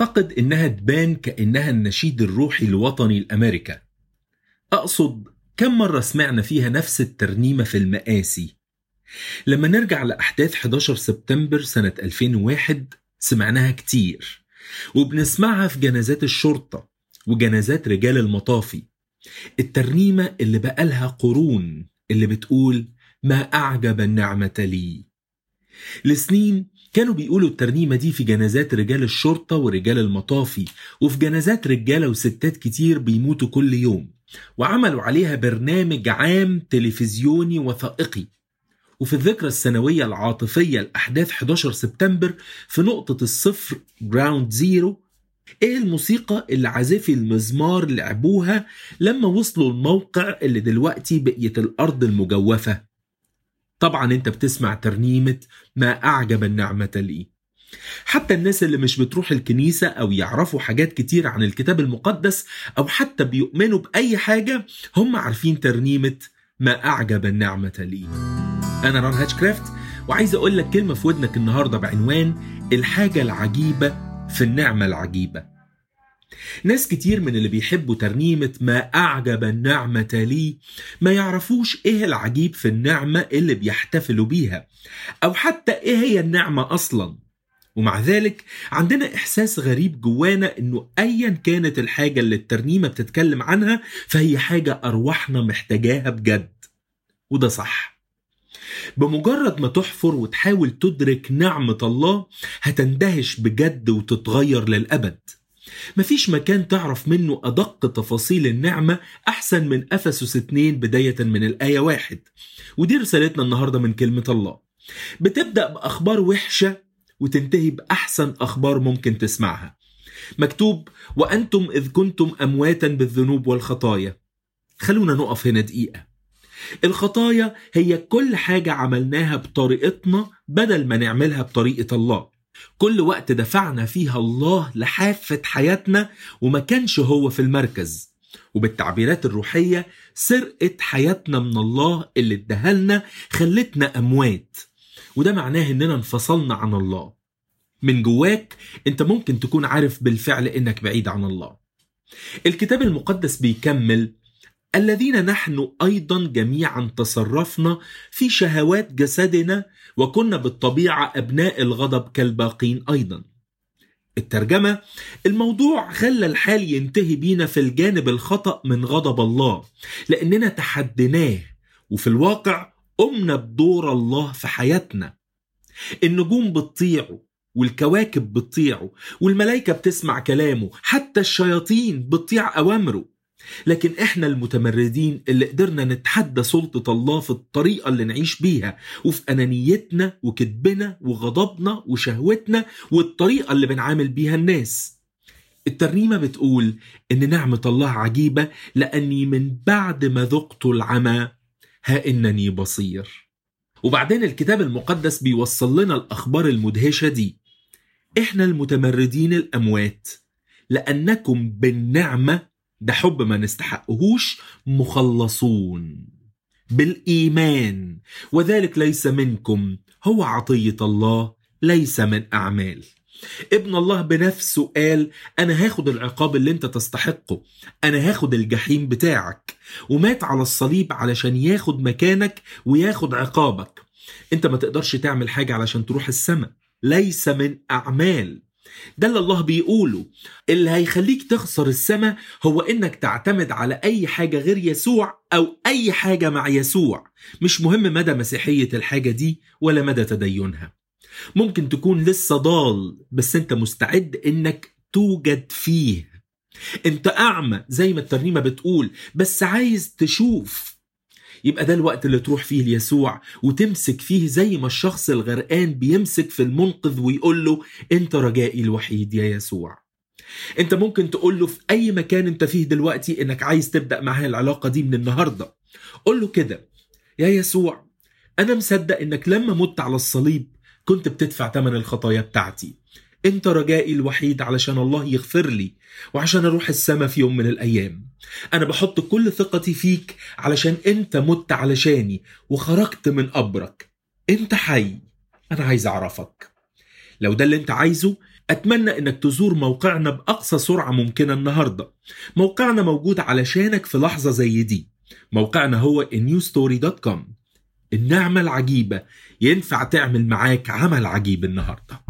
أعتقد إنها تبان كأنها النشيد الروحي الوطني لأمريكا أقصد كم مرة سمعنا فيها نفس الترنيمة في المآسي لما نرجع لأحداث 11 سبتمبر سنة 2001 سمعناها كتير وبنسمعها في جنازات الشرطة وجنازات رجال المطافي الترنيمة اللي بقالها قرون اللي بتقول ما أعجب النعمة لي لسنين كانوا بيقولوا الترنيمة دي في جنازات رجال الشرطة ورجال المطافي وفي جنازات رجالة وستات كتير بيموتوا كل يوم وعملوا عليها برنامج عام تلفزيوني وثائقي وفي الذكرى السنوية العاطفية لأحداث 11 سبتمبر في نقطة الصفر جراوند زيرو ايه الموسيقى اللي عازفي المزمار لعبوها لما وصلوا الموقع اللي دلوقتي بقيت الأرض المجوفة طبعا انت بتسمع ترنيمة ما أعجب النعمة لي حتى الناس اللي مش بتروح الكنيسة أو يعرفوا حاجات كتير عن الكتاب المقدس أو حتى بيؤمنوا بأي حاجة هم عارفين ترنيمة ما أعجب النعمة لي أنا ران هاتشكرافت وعايز أقول لك كلمة في ودنك النهاردة بعنوان الحاجة العجيبة في النعمة العجيبة ناس كتير من اللي بيحبوا ترنيمة ما أعجب النعمة لي ما يعرفوش إيه العجيب في النعمة اللي بيحتفلوا بيها أو حتى إيه هي النعمة أصلا ومع ذلك عندنا إحساس غريب جوانا إنه أيا كانت الحاجة اللي الترنيمة بتتكلم عنها فهي حاجة أرواحنا محتاجاها بجد وده صح بمجرد ما تحفر وتحاول تدرك نعمة الله هتندهش بجد وتتغير للأبد مفيش مكان تعرف منه أدق تفاصيل النعمة أحسن من أفسس 2 بداية من الآية واحد ودي رسالتنا النهاردة من كلمة الله بتبدأ بأخبار وحشة وتنتهي بأحسن أخبار ممكن تسمعها مكتوب وأنتم إذ كنتم أمواتا بالذنوب والخطايا خلونا نقف هنا دقيقة الخطايا هي كل حاجة عملناها بطريقتنا بدل ما نعملها بطريقة الله كل وقت دفعنا فيها الله لحافة حياتنا وما كانش هو في المركز وبالتعبيرات الروحية سرقة حياتنا من الله اللي ادهلنا خلتنا أموات وده معناه إننا انفصلنا عن الله من جواك أنت ممكن تكون عارف بالفعل إنك بعيد عن الله الكتاب المقدس بيكمل الذين نحن ايضا جميعا تصرفنا في شهوات جسدنا وكنا بالطبيعه ابناء الغضب كالباقين ايضا الترجمه الموضوع خلى الحال ينتهي بينا في الجانب الخطا من غضب الله لاننا تحديناه وفي الواقع قمنا بدور الله في حياتنا النجوم بتطيعه والكواكب بتطيعه والملائكه بتسمع كلامه حتى الشياطين بتطيع اوامره لكن احنا المتمردين اللي قدرنا نتحدى سلطة الله في الطريقة اللي نعيش بيها وفي أنانيتنا وكذبنا وغضبنا وشهوتنا والطريقة اللي بنعامل بيها الناس الترنيمة بتقول إن نعمة الله عجيبة لأني من بعد ما ذقت العمى ها إنني بصير وبعدين الكتاب المقدس بيوصل لنا الأخبار المدهشة دي إحنا المتمردين الأموات لأنكم بالنعمة ده حب ما نستحقهوش مخلصون بالإيمان وذلك ليس منكم هو عطية الله ليس من أعمال ابن الله بنفسه قال أنا هاخد العقاب اللي أنت تستحقه أنا هاخد الجحيم بتاعك ومات على الصليب علشان ياخد مكانك وياخد عقابك أنت ما تقدرش تعمل حاجة علشان تروح السماء ليس من أعمال ده اللي الله بيقوله اللي هيخليك تخسر السماء هو انك تعتمد على اي حاجة غير يسوع او اي حاجة مع يسوع مش مهم مدى مسيحية الحاجة دي ولا مدى تدينها ممكن تكون لسه ضال بس انت مستعد انك توجد فيه انت اعمى زي ما الترنيمة بتقول بس عايز تشوف يبقى ده الوقت اللي تروح فيه ليسوع وتمسك فيه زي ما الشخص الغرقان بيمسك في المنقذ ويقول له انت رجائي الوحيد يا يسوع انت ممكن تقول له في اي مكان انت فيه دلوقتي انك عايز تبدا معاه العلاقه دي من النهارده قول له كده يا يسوع انا مصدق انك لما مت على الصليب كنت بتدفع ثمن الخطايا بتاعتي انت رجائي الوحيد علشان الله يغفر لي وعشان اروح السما في يوم من الايام انا بحط كل ثقتي فيك علشان انت مت علشاني وخرجت من قبرك انت حي انا عايز اعرفك لو ده اللي انت عايزه أتمنى إنك تزور موقعنا بأقصى سرعة ممكنة النهاردة موقعنا موجود علشانك في لحظة زي دي موقعنا هو newstory.com النعمة العجيبة ينفع تعمل معاك عمل عجيب النهارده